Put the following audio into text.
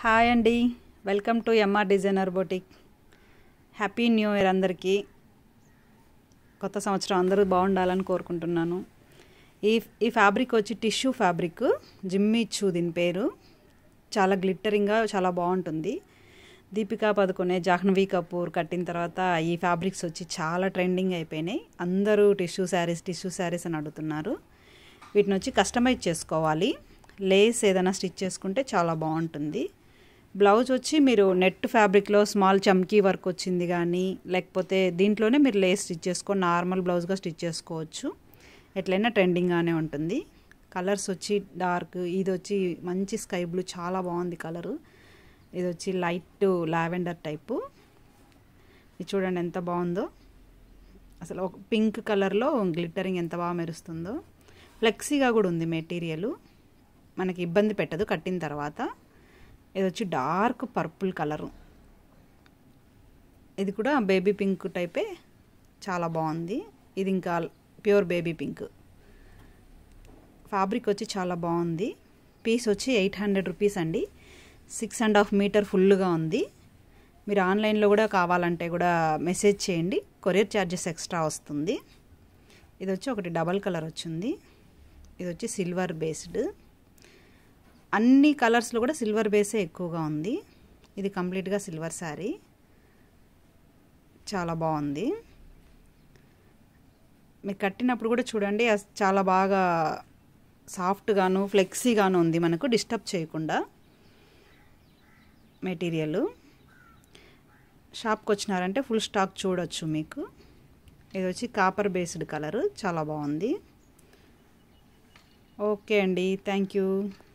hi అండి welcome to MR designer boutique happy new year అందరికీ కొత్త సంవత్సరం అందరూ బాగుండాలని కోరుకుంటున్నాను ఈ ఈ ఫ్యాబ్రిక్ వచ్చి టిష్యూ ఫ్యాబ్రిక్ జిమ్మిచ్చు దీని పేరు చాలా గ్లిట్టరింగ్గా చాలా బాగుంటుంది దీపికా పదుకొనే జాహ్నవి కపూర్ కట్టిన తర్వాత ఈ ఫ్యాబ్రిక్స్ వచ్చి చాలా ట్రెండింగ్ అయిపోయినాయి అందరూ టిష్యూ శారీస్ టిష్యూ శారీస్ అని అడుగుతున్నారు వీటిని వచ్చి కస్టమైజ్ చేసుకోవాలి లేస్ ఏదైనా స్టిచ్ చేసుకుంటే చాలా బాగుంటుంది బ్లౌజ్ వచ్చి మీరు నెట్ ఫ్యాబ్రిక్లో స్మాల్ చమ్కీ వర్క్ వచ్చింది కానీ లేకపోతే దీంట్లోనే మీరు లేస్ స్టిచ్ చేసుకొని నార్మల్ బ్లౌజ్గా స్టిచ్ చేసుకోవచ్చు ఎట్లయినా ట్రెండింగ్గానే ఉంటుంది కలర్స్ వచ్చి డార్క్ ఇది వచ్చి మంచి స్కై బ్లూ చాలా బాగుంది కలరు ఇది వచ్చి లైట్ లావెండర్ టైపు ఇది చూడండి ఎంత బాగుందో అసలు ఒక పింక్ కలర్లో గ్లిట్టరింగ్ ఎంత బాగా మెరుస్తుందో ఫ్లెక్సీగా కూడా ఉంది మెటీరియల్ మనకి ఇబ్బంది పెట్టదు కట్టిన తర్వాత ఇది వచ్చి డార్క్ పర్పుల్ కలరు ఇది కూడా బేబీ పింక్ టైపే చాలా బాగుంది ఇది ఇంకా ప్యూర్ బేబీ పింక్ ఫ్యాబ్రిక్ వచ్చి చాలా బాగుంది పీస్ వచ్చి ఎయిట్ హండ్రెడ్ రూపీస్ అండి సిక్స్ అండ్ హాఫ్ మీటర్ ఫుల్గా ఉంది మీరు ఆన్లైన్లో కూడా కావాలంటే కూడా మెసేజ్ చేయండి కొరియర్ ఛార్జెస్ ఎక్స్ట్రా వస్తుంది ఇది వచ్చి ఒకటి డబల్ కలర్ వచ్చింది ఇది వచ్చి సిల్వర్ బేస్డ్ అన్ని కలర్స్లో కూడా సిల్వర్ బేసే ఎక్కువగా ఉంది ఇది కంప్లీట్గా సిల్వర్ శారీ చాలా బాగుంది మీకు కట్టినప్పుడు కూడా చూడండి చాలా బాగా సాఫ్ట్గాను ఫ్లెక్సీగాను ఉంది మనకు డిస్టర్బ్ చేయకుండా మెటీరియల్ షాప్కి వచ్చినారంటే ఫుల్ స్టాక్ చూడొచ్చు మీకు ఇది వచ్చి కాపర్ బేస్డ్ కలర్ చాలా బాగుంది ఓకే అండి థ్యాంక్ యూ